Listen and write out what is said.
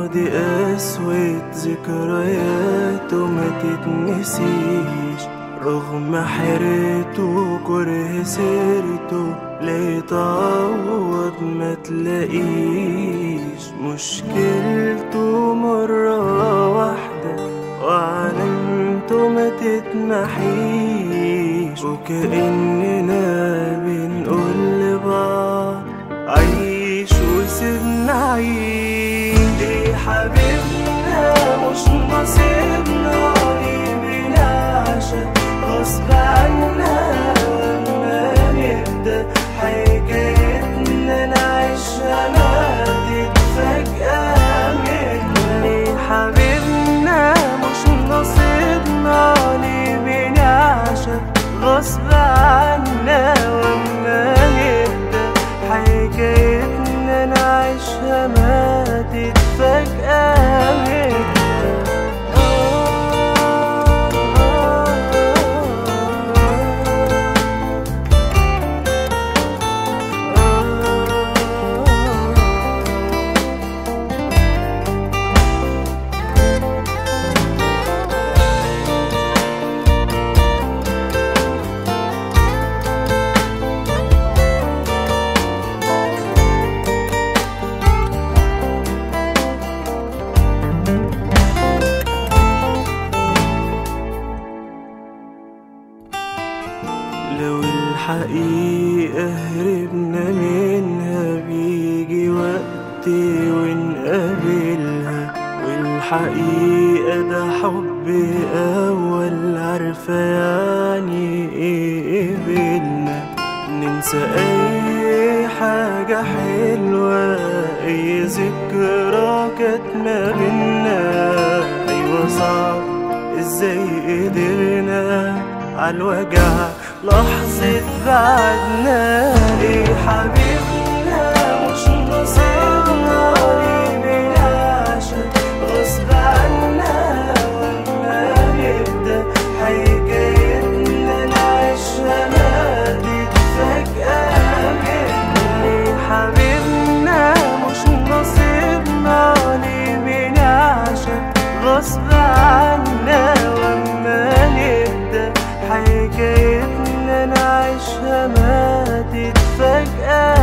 دي قسوة ذكريات وما تتنسيش رغم حيرته وكره سيرته ليه تعوض ما تلاقيش مشكلته مرة واحدة وعلامته ما تتمحيش وكأننا بنقول لبعض عيش وسيبنا عيش ليه حبيبنا مش نصيبنا ليه بنعشق غصب عنا لما نبدأ حكايتنا نعيشها نادت فجأة منا ليه حبيبنا مش نصيبنا ليه بنعشق غصب عنا وما نبدأ حكايتنا نعيشها ماتت فجأة منا لو الحقيقة هربنا منها بيجي وقت ونقابلها والحقيقة ده حب أول عارفة يعني إيه قبلنا ننسى أي حاجة حلوة أي ذكرى كانت ما بينا أيوة صعب ازاي قدرنا عالوجع لحظة بعدنا ليه حبيبنا مش نصيبنا ليه بنعشق غصب عنا وما نبدأ حكايتنا نعيشها ماتت فجأة منا ليه حبيبنا مش نصيبنا ليه بنعشق غصب عنا وما نبدأ حكايتنا نعيشها ماتت فجأة